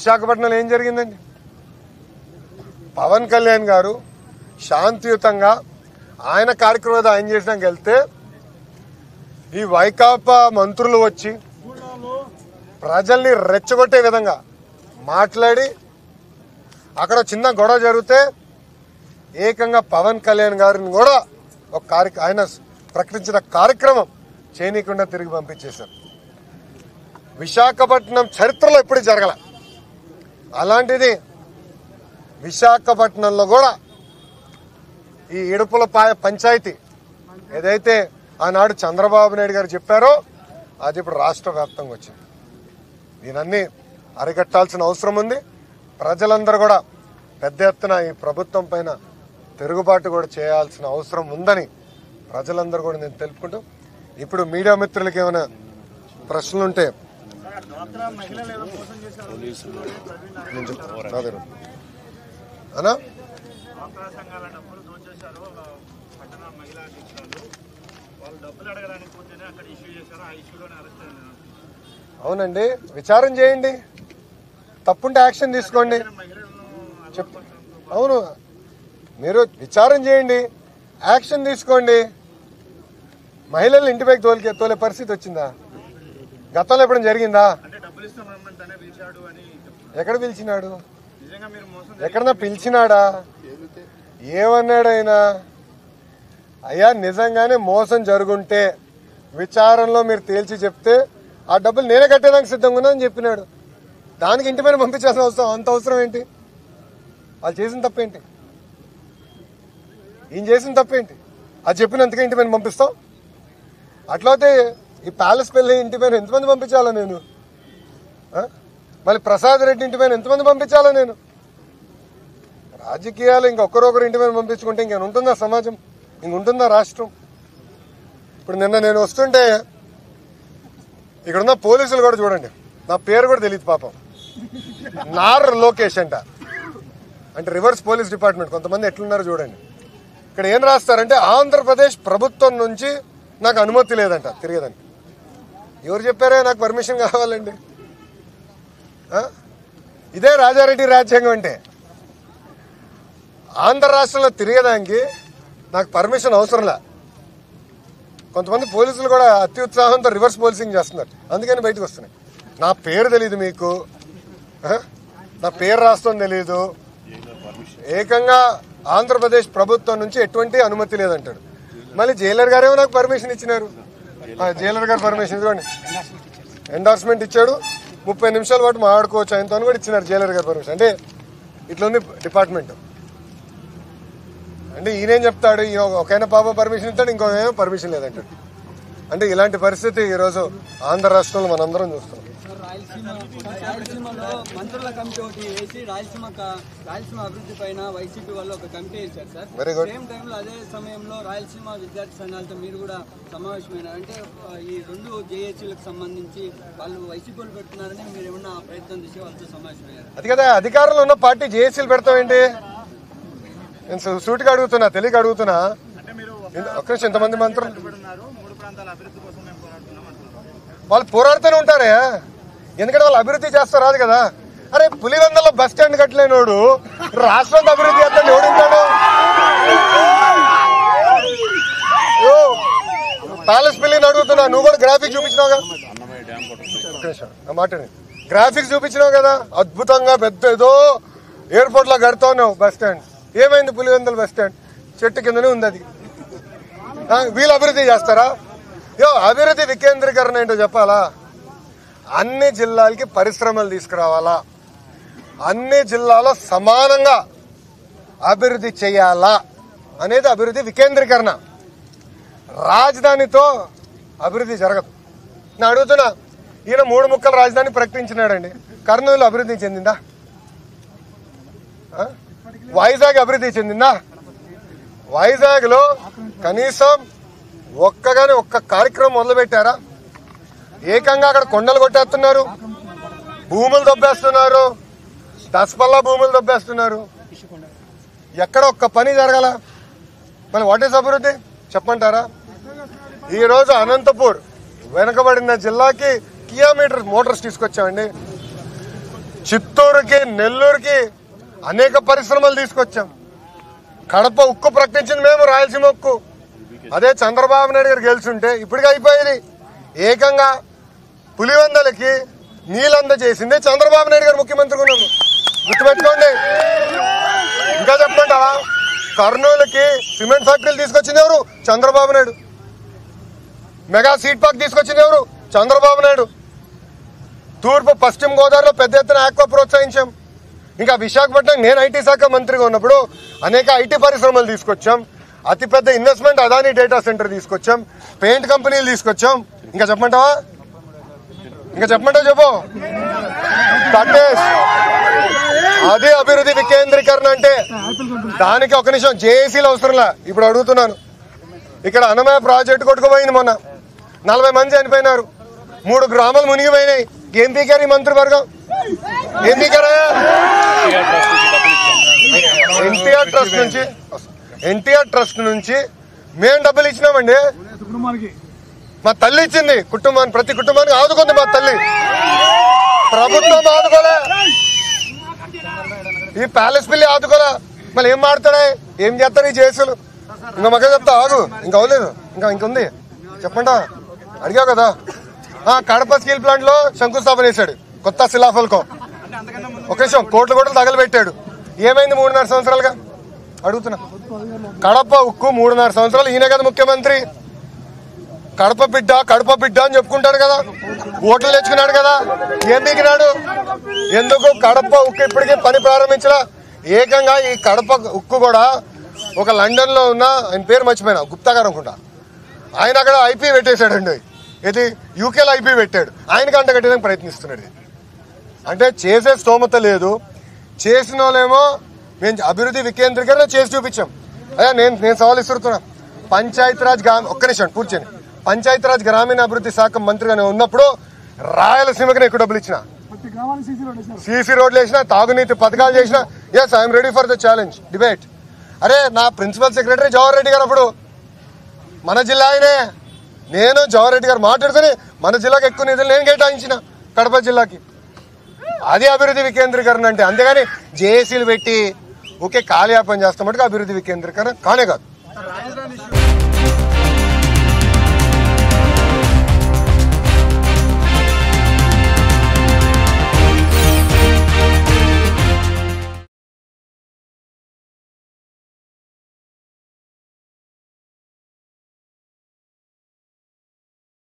విశాఖపట్నంలో ఏం జరిగిందండి పవన్ కళ్యాణ్ గారు శాంతియుతంగా ఆయన కార్యక్రమం ఆయన చేసినాక వెళ్తే ఈ వైకాపా మంత్రులు వచ్చి ప్రజల్ని రెచ్చగొట్టే విధంగా మాట్లాడి అక్కడ చిన్న గొడవ జరిగితే ఏకంగా పవన్ కళ్యాణ్ గారిని కూడా ఒక కార్య ఆయన ప్రకటించిన కార్యక్రమం చేయనీయకుండా తిరిగి పంపించేశారు విశాఖపట్నం చరిత్రలో ఎప్పుడు జరగల అలాంటిది విశాఖపట్నంలో కూడా ఈ ఇడుపులపాయ పంచాయతీ ఏదైతే ఆనాడు చంద్రబాబు నాయుడు గారు చెప్పారో అది ఇప్పుడు రాష్ట్ర వ్యాప్తంగా వచ్చింది దీనన్నీ అరికట్టాల్సిన అవసరం ఉంది ప్రజలందరూ కూడా పెద్ద ఎత్తున ఈ ప్రభుత్వం పైన తిరుగుబాటు కూడా చేయాల్సిన అవసరం ఉందని ప్రజలందరూ కూడా నేను తెలుపుకుంటూ ఇప్పుడు మీడియా మిత్రులకి ఏమైనా ప్రశ్నలుంటే డ్వాక్రా మహిళలు ఏదో మోసం చేశారు నేను చెప్తాను. నా దగ్గర ఉంది. అనా డ్వాక్రా సంఘాల డబ్బులు దోచేశారు పట్టణ మహిళా అధ్యక్షురాలు వాళ్ళు డబ్బులు అడగడానికి పోతేనే అక్కడ ఇష్యూ చేశారు ఆ ఇష్యూలోనే అరెస్ట్ అయ్యారు అవునండి విచారం చేయండి తప్పుంటే యాక్షన్ తీసుకోండి మహిళలను చెప్ అవును మీరు విచారం చేయండి యాక్షన్ తీసుకోండి మహిళలు ఇంటిపైకి తోలికే తోలే పరిస్థితి వచ్చిందా గతంలో ఎప్పుడైనా జరిగిందా అంటే డబ్బులు ఇస్తామని తనే పిలిచాడు అని చెప్తున్నారు. ఎక్కడ పిలిచినాడు నిజంగా మీరు మోసం ఎక్కడన్నా పిలిచినాడా ఏమన్నాడు ఆయన అయ్యా నిజంగానే మోసం జరుగుంటే విచారణలో మీరు తేల్చి చెప్తే ఆ డబ్బులు నేనే కట్టేదానికి సిద్ధంగా ఉన్నా అని చెప్పినాడు దానికి ఇంటి పైన పంపించాల్సిన అవసరం అంత అవసరం ఏంటి వాళ్ళు చేసిన తప్పేంటి ఈయన చేసిన తప్పేంటి అది చెప్పినంతగా ఇంటి పైన పంపిస్తాం అట్లయితే ఈ ప్యాలెస్ పెళ్లి ఇంటి పైన ఎంతమంది పంపించాలా నేను ఆ? మళ్ళీ ప్రసాద్ రెడ్డి ఇంటి పైన ఎంతమంది పంపించాలా నేను రాజకీయాలు ఇంకొకరొకరు ఇంటి మీద పంపించుకుంటే ఇంకేమైనా ఉంటుందా సమాజం ఇంక ఉంటుందా రాష్ట్రం ఇప్పుడు నిన్న నేను వస్తుంటే ఇక్కడున్న పోలీసులు కూడా చూడండి నా పేరు కూడా తెలియదు పాపం నార్ లోకేష్ అంట అంటే రివర్స్ పోలీస్ డిపార్ట్మెంట్ కొంతమంది ఎట్లున్నారో చూడండి ఇక్కడ ఏం రాస్తారంటే ఆంధ్రప్రదేశ్ ప్రభుత్వం నుంచి నాకు అనుమతి లేదంట తిరిగేదానికి ఎవరు చెప్పారే నాకు పర్మిషన్ కావాలండి ఆ? ఇదే రాజారెడ్డి రాజ్యాంగం అంటే ఆంధ్ర రాష్ట్రంలో తిరిగేదానికి నాకు పర్మిషన్ అవసరంలా కొంతమంది పోలీసులు కూడా అత్యుత్సాహంతో రివర్స్ పోలీసింగ్ చేస్తున్నారు అందుకని బయటకు వస్తున్నాయి నా పేరు తెలియదు మీకు ఆ? నా పేరు రాస్తాం తెలియదు ఏకంగా ఆంధ్రప్రదేశ్ ప్రభుత్వం నుంచి ఎటువంటి అనుమతి లేదంటాడు మళ్ళీ జైలర్ గారేమో నాకు పర్మిషన్ ఇచ్చినారు ఆ, జైలర్ గారు పర్మిషన్ ఇదిగోండి ఎండార్స్మెంట్ ఇచ్చాడు ముప్పై నిమిషాల పాటు మాట్లాడుకోవచ్చు ఆయనతో కూడా ఇచ్చినారు జైలర్ గారు పర్మిషన్ అంటే ఇట్లా ఉంది డిపార్ట్మెంట్ అంటే ఈయనేం చెప్తాడు ఈ ఒకైనా పాప పర్మిషన్ ఇస్తాడు ఇంకో ఏమో పర్మిషన్ లేదంటాడు అంటే ఇలాంటి పరిస్థితి ఈరోజు ఆంధ్ర రాష్ట్రంలో మనందరం చూస్తున్నాం రాయలసీమ రాయలసీమలో మంత్రుల కమిటీ ఒకటి వేసి రాయలసీమ క- రాయలసీమ అభివృద్ధి పైన వైసీపీ వాళ్ళు ఒక కమిటీ వేశారు సార్ Very good. సేమ్ టైంలో అదే సమయంలో రాయలసీమ విద్యార్థి సంఘాలతో మీరు కూడా సమావేశమైనారు అంటే ఆ, ఈ రెండు జేఏసీలకు సంబంధించి వాళ్ళు వైసీపీలు పెడుతున్నారని మీరు ఏమన్నా ప్రయత్నం చేసి వాళ్ళతో సమావేశమయ్యారు అది కదా అధికారంలో ఉన్న పార్టీ జేఏసీలు పెడతామేంటి నేను సూ- సూటిగా అడుగుతున్నా తెలియక అడుగుతున్నా అంటే మీరు ఇంత- ఒక్క నిమిషం ఎంతమంది మంత్రులు ఉన్నారు మూడు ప్రాంతాల అభివృద్ధి కోసం మేము పోరాడుతున్నాం అంటున్నారు వాళ్ళు పోరాడుతూనే ఉంటారే ఎందుకంటే వాళ్ళు అభివృద్ధి చేస్తారు రాదు కదా అరే పులివెందల్లో బస్ స్టాండ్ కట్టలేనోడు రాష్ట్రం అభివృద్ధి చేస్తాడు ఎవడుంటాడు ఓ, ప్యాలెస్ బిల్డింగ్ అడుగుతున్నా నువ్వు కూడా గ్రాఫిక్ చూపించినావుగా ఒక్క నిమిషం, నా మాట విను. గ్రాఫిక్స్ చూపించినావు కదా అద్భుతంగా పెద్ద ఏదో ఎయిర్పోర్ట్ లో కడతా ఉన్నావు బస్ స్టాండ్ ఏమైంది పులివెందల బస్ స్టాండ్ చెట్టు కిందనే ఉంది అది ఆ, వీళ్ళు అభివృద్ధి చేస్తారా యో అభివృద్ధి వికేంద్రీకరణ ఏంటో చెప్పాలా అన్ని జిల్లాలకి పరిశ్రమలు తీసుకురావాలా అన్ని జిల్లాలో సమానంగా అభివృద్ధి చేయాలా అనేది అభివృద్ధి వికేంద్రీకరణ రాజధానితో అభివృద్ధి జరగదు నేను అడుగుతున్నా ఈయన మూడు ముక్కల రాజధాని ప్రకటించినాడండి కర్నూలు అభివృద్ధి చెందిందా ఆ? వైజాగ్ అభివృద్ధి చెందిందా వైజాగ్ లో కనీసం ఒక్కగానే ఒక్క కార్యక్రమం మొదలు పెట్టారా ఏకంగా అక్కడ కొండలు కొట్టేస్తున్నారు భూములు దొబ్బేస్తున్నారు దసపల్లా భూములు దొబ్బేస్తున్నారు ఎక్కడ ఒక్క పని జరగాల మరి వాట్ ఈస్ అభివృద్ధి చెప్పంటారా ఈ రోజు అనంతపూర్ వెనకబడిన జిల్లాకి కిలోమీటర్ మోటార్స్ తీసుకొచ్చామండి చిత్తూరుకి నెల్లూరుకి అనేక పరిశ్రమలు తీసుకొచ్చాం కడప ఉక్కు ప్రకటించింది మేము రాయలసీమ ఉక్కు అదే చంద్రబాబు నాయుడు గారు గెలుచుంటే ఇప్పటికి అయిపోయింది ఏకంగా పులివెందలకి నీళ్ళంద చేసింది చంద్రబాబు నాయుడు గారు ముఖ్యమంత్రిగా ఉన్నారు గుర్తుపెట్టుకోండి ఇంకా చెప్పమంటావా కర్నూలుకి సిమెంట్ ఫ్యాక్టరీలు తీసుకొచ్చింది ఎవరు Chandrababu Naidu mega seat park తీసుకొచ్చింది ఎవరు చంద్రబాబు నాయుడు తూర్పు పశ్చిమ గోదావరిలో పెద్ద ఎత్తున ఆక్వా ప్రోత్సహించాం ఇంకా విశాఖపట్నం నేను ఐటీ శాఖ మంత్రిగా ఉన్నప్పుడు అనేక ఐటీ పరిశ్రమలు తీసుకొచ్చాం అతిపెద్ద ఇన్వెస్ట్మెంట్ అదానీ డేటా సెంటర్ తీసుకొచ్చాం పెయింట్ కంపెనీలు తీసుకొచ్చాం ఇంకా చెప్పమంటావా ఇంకా చెప్పమంటావు చెప్పు కట్టేస్ అది అభివృద్ధి వికేంద్రీకరణ అంటే దానికి ఒక నిమిషం జేఏసీలు అవసరంలా ఇప్పుడు అడుగుతున్నాను ఇక్కడ అన్నమయ్య ప్రాజెక్టు కొట్టుకుపోయింది మొన్న నలభై మంది చనిపోయినారు మూడు గ్రామాలు మునిగిపోయినాయి ఏం పీకారు ఈ మంత్రివర్గం ఏం పీకారా ఎన్టీఆర్ ట్రస్ట్ నుంచి ఎన్టీఆర్ ట్రస్ట్ నుంచి మేము డబ్బులు ఇచ్చినామండి మా తల్లి ఇచ్చింది కుటుంబాన్ని ప్రతి కుటుంబానికి ఆదుకుంది మా తల్లి ప్రభుత్వం ఆదుకోలే ఈ ప్యాలెస్ పిల్లి ఆదుకోలే మళ్ళీ ఏం మాడతాడే ఏం చేస్తారు ఈ జేసులు ఇంకా మగ చెప్తా ఆగు ఇంకా అవలేదు ఇంకా ఇంకుంది చెప్పండా అడిగావు కదా ఆ కడప స్టీల్ ప్లాంట్ లో శంకుస్థాపన చేశాడు కొత్త శిలాఫల్కో ఒక నిమిషం కోట్లు కోట్లు తగలబెట్టాడు ఏమైంది మూడున్నర సంవత్సరాలుగా అడుగుతున్నా కడప ఉక్కు మూడున్నర సంవత్సరాలు ఈయన కదా ముఖ్యమంత్రి కడప బిడ్డ కడప బిడ్డ అని చెప్పుకుంటాడు కదా ఓట్లు తెచ్చుకున్నాడు కదా ఏం దిగినాడు ఎందుకు కడప ఉక్కు ఇప్పటికే పని ప్రారంభించలా ఏకంగా ఈ కడప ఉక్కు కూడా ఒక లండన్ లో ఉన్న ఆయన పేరు మర్చిపోయినా గుప్తా గారు అనుకుంటా ఆయన అక్కడ ఐపీ పెట్టేశాడండి ఇది యూకేలో ఐపీ పెట్టాడు ఆయనకి అంట కట్టడానికి ప్రయత్నిస్తున్నాడు అంటే చేసే స్తోమత లేదు చేసిన వాళ్ళేమో మేము అభివృద్ధి వికేంద్రీకరణ చేసి చూపించాం అయ్యా నేను నేను సవాల్ ఇస్తున్నా పంచాయతీరాజ్ గ్రామ ఒక్క నిమిషం పూర్చండి పంచాయతీరాజ్ గ్రామీణ అభివృద్ధి శాఖ మంత్రిగా నేను ఉన్నప్పుడు రాయలసీమకి నేను ఎక్కువ డబ్బులు ఇచ్చిన సీసీ రోడ్లు వేసిన తాగునీతి పథకాలు చేసిన yes I'm ready for the challenge debate అరే నా ప్రిన్సిపల్ సెక్రటరీ జవహర్ రెడ్డి గారు అప్పుడు మన జిల్లా ఆయనే నేను జవహర్ రెడ్డి గారు మాట్లాడుకుని మన జిల్లాకి ఎక్కువ నిధులు నేను కేటాయించిన కడప జిల్లాకి అది అభివృద్ధి వికేంద్రీకరణ అంటే అంతేగాని జేఏసీలు పెట్టి ఒకే కాలయాపన చేస్తామంటే అభివృద్ధి వికేంద్రీకరణ కానే కాదు